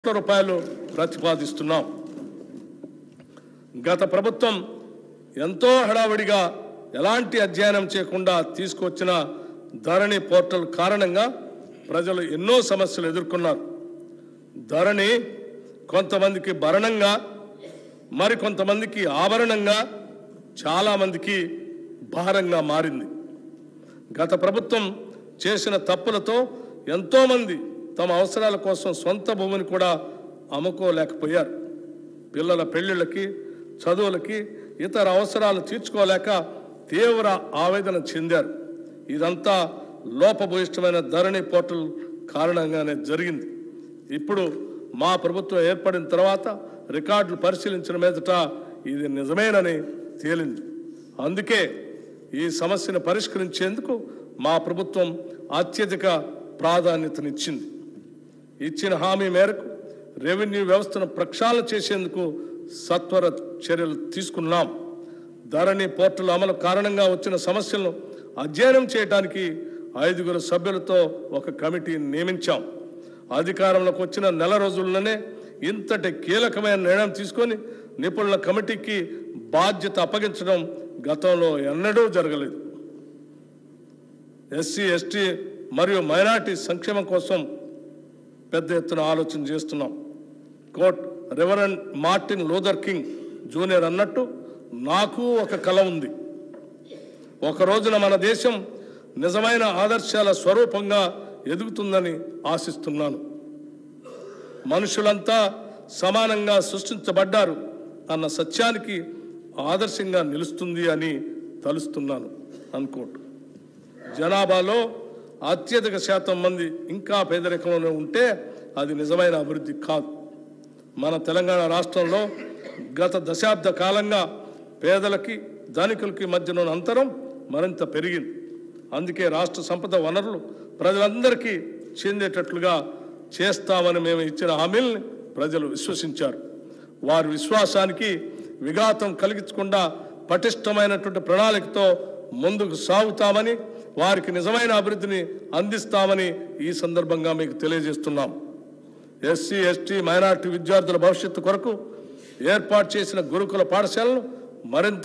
కోట్ల రూపాయలు ప్రతిపాదిస్తున్నాం గత ప్రభుత్వం ఎంతో హడావిడిగా ఎలాంటి అధ్యయనం చేయకుండా తీసుకొచ్చిన ధరణి పోర్టల్ కారణంగా ప్రజలు ఎన్నో సమస్యలు ఎదుర్కొన్నారు ధరణి కొంతమందికి భరణంగా మరి కొంతమందికి ఆభరణంగా చాలామందికి భారంగా మారింది గత ప్రభుత్వం చేసిన తప్పులతో ఎంతోమంది తమ అవసరాల కోసం సొంత భూమిని కూడా అమ్ముకోలేకపోయారు పిల్లల పెళ్ళిళ్ళకి చదువులకి ఇతర అవసరాలు తీర్చుకోలేక తీవ్ర ఆవేదన చెందారు ఇదంతా లోపభూయిష్టమైన ధరణి పోర్టల్ కారణంగానే జరిగింది ఇప్పుడు మా ప్రభుత్వం ఏర్పడిన తర్వాత రికార్డులు పరిశీలించిన మీదట ఇది నిజమేనని తేలింది అందుకే ఈ సమస్యను పరిష్కరించేందుకు మా ప్రభుత్వం అత్యధిక ప్రాధాన్యతనిచ్చింది ఇచ్చిన హామీ మేరకు రెవెన్యూ వ్యవస్థను ప్రక్షాళన చేసేందుకు సత్వర చర్యలు తీసుకున్నాం ధరణి పోర్టల్ అమలు కారణంగా వచ్చిన సమస్యలను అధ్యయనం చేయడానికి ఐదుగురు సభ్యులతో ఒక కమిటీని నియమించాం అధికారంలోకి వచ్చిన నెల రోజుల్లోనే ఇంతటి కీలకమైన నిర్ణయం తీసుకొని నిపుణుల కమిటీకి బాధ్యత అప్పగించడం గతంలో ఎన్నడూ జరగలేదు ఎస్సీ ఎస్టీ మరియు మైనార్టీ సంక్షేమం కోసం పెద్ద ఎత్తున ఆలోచన చేస్తున్నాం quote reverend Martin Luther King junior అన్నట్టు నాకు ఒక కళ ఉంది ఒక రోజున మన దేశం నిజమైన ఆదర్శాల స్వరూపంగా ఎదుగుతుందని ఆశిస్తున్నాను మనుషులంతా సమానంగా సృష్టించబడ్డారు అన్న సత్యానికి ఆదర్శంగా నిలుస్తుంది అని తలుస్తున్నాను అనుకోటు జనాభాలో అత్యధిక శాతం మంది ఇంకా పేదరికంలో ఉంటే అది నిజమైన అభివృద్ధి కాదు మన తెలంగాణ రాష్ట్రంలో గత దశాబ్ద కాలంగా పేదలకి ధనికులకి మధ్యన ఉన్న అంతరం మరింత పెరిగింది అందుకే రాష్ట్ర సంపద వనరులు ప్రజలందరికీ చెందేటట్లుగా చేస్తామని మేము ఇచ్చిన హామీల్ని ప్రజలు విశ్వసించారు వారి విశ్వాసానికి విఘాతం కలిగించకుండా పటిష్టమైనటువంటి ప్రణాళికతో ముందుకు సాగుతామని వారికి నిజమైన అభివృద్ధిని అందిస్తామని ఈ సందర్భంగా మీకు తెలియజేస్తున్నాం ఎస్సీ ఎస్టీ మైనార్టీ విద్యార్థుల భవిష్యత్తు కొరకు ఏర్పాటు చేసిన గురుకుల పాఠశాలను మరింత